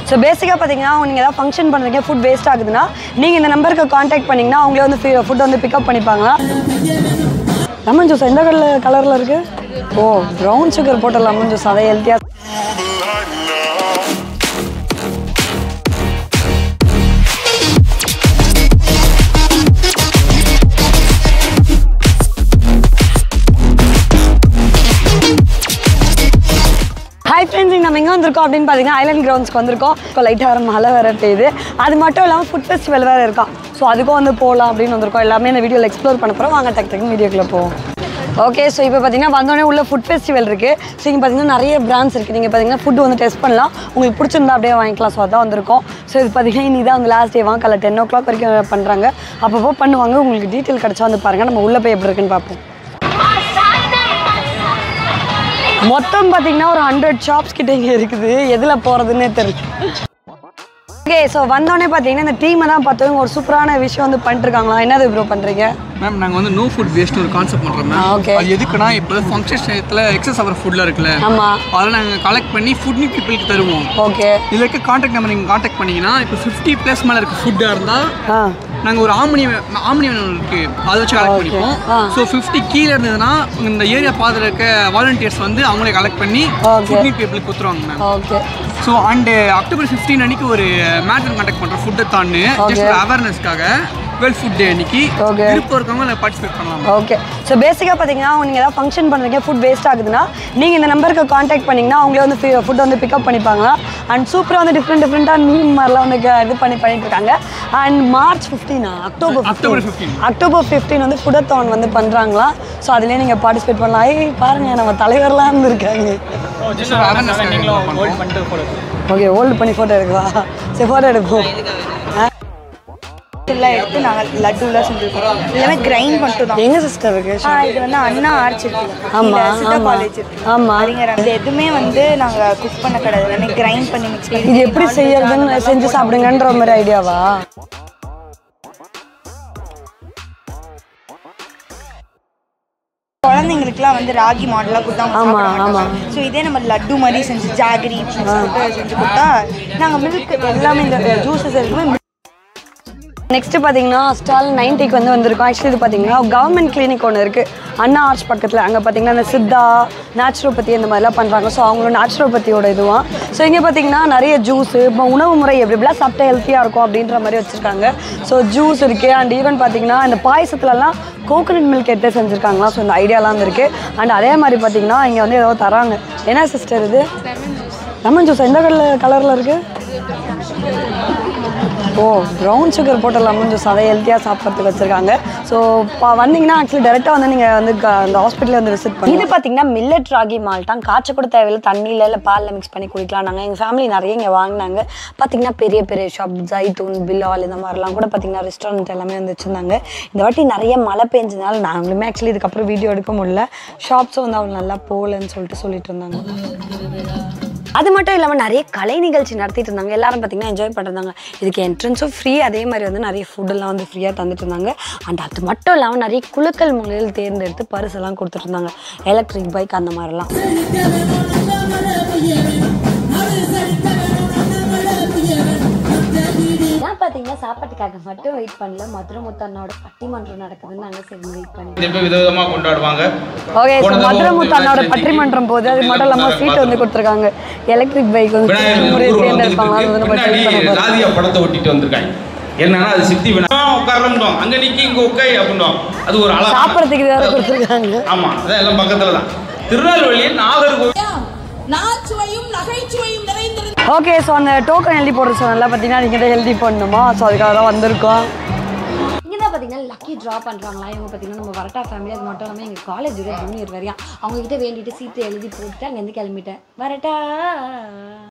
So பேசிக்காக பார்த்தீங்கன்னா நீங்கள் ஏதாவது ஃபங்க்ஷன் பண்ணுறீங்க ஃபுட் வேஸ்ட் ஆகுதுன்னா நீங்கள் இந்த நம்பருக்கு காண்டாக்ட் பண்ணிங்கன்னா அவங்களே வந்து ஃபுட் வந்து பிக்கப் பண்ணிப்பாங்களா லெமன் ஜூஸ் எந்த கலர் கலரில் இருக்குது ஓ ப்ரௌன் சுகர் போட்ட லெமன் ஜூஸ் அதை ஹெல்த்தியாக ஹாய் ஃப்ரெண்ட்ஸ் இங்க நம்ம எங்கே வந்திருக்கோம் அப்படின்னு பார்த்தீங்கன்னா ஐலண்ட் கிரவுண்ட்ஸ்க்கு வந்திருக்கோம் இப்போ லைட்டாக வர மழை வேறு பெய்யுது அது மட்டும் இல்லாமல் ஃபுட் ஃபெஸ்டிவல் வேறு இருக்கான் ஸோ அதுக்கும் வந்து போகலாம் அப்படின்னு வந்திருக்கோம் எல்லாமே இந்த வீடியோவில் எக்ஸ்ப்ளோர் பண்ண போகிறோம் வாங்க டக்கு டக்குன்னு வீடியோக்குள்ளே போவோம் ஓகே ஸோ இப்போ பார்த்தீங்கன்னா வந்தோடனே உள்ள ஃபுட் ஃபெஸ்டிவல் இருக்குது ஸோ இங்கே பார்த்தீங்கன்னா நிறைய பிராண்ட்ஸ் இருக்குது நீங்கள் பார்த்தீங்கன்னா ஃபுட் வந்து டெஸ்ட் பண்ணலாம் உங்களுக்கு பிடிச்சிருந்தா அப்படியே வாங்கிக்கலாம் ஸோ அதான் வந்திருக்கோம் ஸோ இது பார்த்தீங்கன்னா இனி தான் வந்து லாஸ்ட் டே வாங்க காலை டென் ஓ கிளாக் வரைக்கும் பண்ணுறாங்க அப்பப்போ பண்ணுவாங்க உங்களுக்கு டீட்டெயில் கிடச்சா வந்து பாருங்கள் நம்ம உள்ளே போய் எப்படி இருக்குன்னு பார்ப்போம் மொத்தம் பார்த்தீங்கன்னா ஒரு ஹண்ட்ரட் ஷாப்ஸ் கிட்ட இங்கே இருக்குது எதில் போகிறதுன்னே தெரியல ஓகே ஸோ வந்தோடனே பார்த்தீங்கன்னா இந்த டீமை தான் பார்த்தவங்க ஒரு சூப்பரான விஷயம் வந்து பண்ணிட்டுருக்காங்களா என்னது ப்ரோ பண்ணுறீங்க மேம் நாங்கள் வந்து நோ ஃபுட் வேஸ்ட் ஒரு கான்செப்ட் பண்ணுறோம் ஆ, மேம் okay. அது எதுக்குன்னா இப்போ ஃபங்க்ஷன் டயத்தில் எக்ஸஸ் ஆகிற ஃபுட்லாம் இருக்குல்ல ஆமாம் அதெல்லாம் நாங்கள் கலெக்ட் பண்ணி ஃபுட் நியூ பீப்புளுக்கு தருவோம் ஓகே இதில் இருக்க காண்டாக்ட் நம்பர் நீங்கள் காண்டாக்ட் பண்ணீங்கன்னா இப்போ ஃபிஃப்டி ப்ளஸ் மேலே இருக்க ஃபுட்டாக இருந்தால் ஆ நாங்கள் ஒரு ஆம்னி ஆம்னி இருக்கு அதை வச்சு கலெக்ட் Okay. பண்ணிப்போம் ஆ. ஸோ ஃபிஃப்டி கீழே இருந்ததுன்னா இந்த ஏரியா பாதையில் இருக்க வாலண்டியர்ஸ் வந்து அவங்களே கலெக்ட் பண்ணி Okay. ஃபுட் நியூ பீப்புளுக்கு கொடுத்துருவாங்க ma'am okay so and October fifteen அன்னைக்கு ஒரு மேட்டர் கண்டக்ட் பண்ணுறோம் ஃபுட்டை தான்னு ஜஸ்ட் ஒரு அவேர்னஸ்க்காக வேர்ல்ட் ஃபுட் டே அன்னைக்கு Okay. விருப்பம் இருக்கவங்க பார்ட்டிசிபேட் பண்ணலாம் ஓகே ஸோ பேசிக்காக பார்த்தீங்கன்னா நீங்கள் ஏதாவது ஃபங்க்ஷன் பண்ணுறீங்க ஃபுட் வேஸ்ட் ஆகுதுன்னா நீங்கள் இந்த நம்பருக்கு காண்டாக்ட் பண்ணிங்கன்னா அவங்களே வந்து ஃபுட் வந்து பிக்கப் பண்ணிப்பாங்களா அண்ட் சூப்பராக வந்து டிஃப்ரெண்ட் டிஃப்ரெண்ட்டாக மீன் மாதிரிலாம் வந்து க- இது பண்ணி பண்ணிட்டு இருக்காங்க அண்ட் மார்ச் ஃபிஃப்டீனா அக்டோபர் அக்டோபர் 15 15. அக்டோபர் ஃபிஃப்டீன் வந்து ஃபுடத்தோன் வந்து பண்ணுறாங்களா ஸோ அதுலேயே நீங்கள் பார்ட்டிசிபேட் பண்ணலாம் ஐய் பாருங்க நம்ம தலைவர்லாம் இருந்திருக்காங்க ஜஸ்ட் ஒரு அவேர்னஸ் ஓகே ஹோல்டு பண்ணி ஃபோட்டோ எடுக்கவா சரி ஃபோட்டோ எடுப்போம் ஆ, எல்லாம் எடுத்து நாங்கள் லட்டுலாம் செஞ்சுருக்கோம் எல்லாமே கிரைண்ட் மட்டும் தான் எங்க சிஸ்டர் இருக்கு இது வந்து அண்ணா ஆர்ட்ஸ் இருக்கு ஆமா, சித்தா ஆமா. காலேஜ் இருக்கு ஆமா. அறிஞர் அது எதுவுமே வந்து நாங்கள் குக் பண்ண கிடையாது எல்லாமே கிரைண்ட் பண்ணி மிக்ஸ் பண்ணி இது எப்படி செய்யறதுன்னு செஞ்சு சாப்பிடுங்கன்ற மாதிரி ஐடியாவா குழந்தைங்களுக்குலாம் வந்து ராகி மாடலாக கொடுத்தா ஆமா, ஆமா. ஸோ இதே நம்ம லட்டு மாதிரி செஞ்சு ஜாகரி mix போட்டு செஞ்சு கொடுத்தா நாங்கள் மில்க் எல்லாமே இந்த ஜூஸஸ் இருக்குமே நெக்ஸ்ட் பார்த்தீங்கன்னா ஸ்டால் நைன்டிக்கு வந்து வந்திருக்கோம் ஆக்சுவலி இது பார்த்தீங்கன்னா கவர்மெண்ட் கிளினிக் ஒன்று இருக்குது அண்ணா ஆர்ட்ஸ் பக்கத்தில் அங்கே பார்த்தீங்கன்னா இந்த சித்தா நேச்சுரோபதி இந்த மாதிரிலாம் பண்ணுறாங்க ஸோ அவங்களோட நேச்சுரோபதியோட இதுவான் ஸோ இங்கே பார்த்தீங்கன்னா நிறைய ஜூஸ் இப்போ உணவு முறை எப்படி எப்படிலாம் சாப்பிட்டா ஹெல்த்தியாக இருக்கும் அப்படின்ற மாதிரி வச்சுருக்காங்க ஸோ ஜூஸ் இருக்குது அண்ட் ஈவன் பார்த்தீங்கன்னா இந்த பாயசத்துலலாம் கோகோனட் மில்க் எடுத்து செஞ்சுருக்காங்களா ஸோ இந்த ஐடியாலாம் இருக்குது அண்ட் அதே மாதிரி பார்த்தீங்கன்னா இங்கே வந்து ஏதோ தராங்க என்ன சிஸ்டர் இது லெமன் ஜூஸ் எந்த கலர் கலரில் இருக்குது ஓ ப்ரௌன் சுகர் போட்ட லெமன் ஜூஸ் அதை ஹெல்த்தியாக சாப்பிட்றதுக்கு வச்சுருக்காங்க ஸோ இப்போ வந்தீங்கன்னா ஆக்சுவலி டேரெக்டாக வந்து நீங்கள் வந்து க- அந்த ஹாஸ்பிட்டலில் வந்து விசிட் பண்ணி இது பார்த்தீங்கன்னா மில்லட் ராகி மால்ட்டான் காய்ச்ச கூட தேவையில்லை தண்ணியில் இல்லை பாலில் மிக்ஸ் பண்ணி குடிக்கலாம் நாங்கள் எங்கள் ஃபேமிலி நிறைய இங்கே வாங்கினாங்க பார்த்தீங்கன்னா பெரிய பெரிய ஷாப் ஜைத்தூன் பிலால் இந்த மாதிரிலாம் கூட பார்த்தீங்கன்னா ரெஸ்டாரண்ட் எல்லாமே வந்து வச்சுருந்தாங்க இந்த வாட்டி நிறைய மழை பெஞ்சதுனால நாங்களுமே ஆக்சுவலி இதுக்கப்புறம் வீடியோ எடுக்க முடியல ஷாப்ஸும் வந்து அவ்வளோ நல்லா போகலன்னு சொல்லிட்டு சொல்லிட்டு இருந்தாங்க அது மட்டும் இல்லாமல் நிறைய கலை நிகழ்ச்சி நடத்திட்டு இருந்தாங்க எல்லாரும் பார்த்தீங்கன்னா என்ஜாய் பண்ணிருந்தாங்க இதுக்கு என்ட்ரன்ஸும் ஃப்ரீ அதே மாதிரி வந்து நிறைய ஃபுட்டெல்லாம் வந்து ஃப்ரீயாக தந்துட்டு இருந்தாங்க அண்ட் அது மட்டும் இல்லாமல் நிறைய குலுக்கல் முறையில் தேர்ந்தெடுத்து பரிசெல்லாம் கொடுத்துட்டு இருந்தாங்க எலக்ட்ரிக் பைக் அந்த மாதிரிலாம் நான் பார்த்தீங்கன்னா சாப்பாட்டுக்காக மட்டும் வெயிட் பண்ணல மதுரை முத்தண்ணோட பட்டிமன்றம் நடக்குதுன்னு நாங்கள் சரி வெயிட் பண்ணி இதை போய் விதவிதமா கொண்டாடுவாங்க ஓகே ஸோ போன தடவை மதுரை வந்து முத்தண்ணோட விநாயகர் பட்டிமன்றம் போது அது மட்டும் இல்லாமல் சீட் வந்து கொடுத்துருக்காங்க எலக்ட்ரிக் பைக் வந்து விநாயகர் முறையை ஊர்வலம் தேர்ந்தெடுப்பாங்க அது வந்து நம்ம வந்துகிட்டு check பண்ண இருக்கு. போறோம். பின்னாடி ராதியா படத்தை ஒட்டிட்டு வந்திருக்காங்க என்னன்னா அது சித்தி விநாயகர் உட்காரணும் அங்க நிக்கி இங்க உட்காய் அப்படின்னும் அது ஒரு அழகா சாப்பிட்றதுக்கு வேற கொடுத்துருக்காங்க ஆமா அதான் எல்லாம் பக்கத்துல தான் திருநெல்வேலியில் நாகர்கோவில் நகைச்சுவையும் நகைச்சுவையும் நிறைந்திருந்த ஓகே ஸோ அந்த டோக்கன் எழுதி போடுற சொன்னல பார்த்தீங்கன்னா நீங்கள் தான் எழுதி போடணுமா ஸோ அதுக்காக தான் வந்திருக்கோம் இங்கே தான் பார்த்தீங்கன்னா லக்கி ட்ரா பண்ணுறாங்களா இவங்க பார்த்தீங்கன்னா நம்ம வரட்டா ஃபேமிலி அது மட்டும் இல்லாமல் எங்கள் காலேஜோட ஜூனியர் வரையும் அவங்க கிட்ட வேண்டிட்டு சீட்டு எழுதி போட்டுட்டு அங்கேருந்து கிளம்பிட்டேன் வரட்டா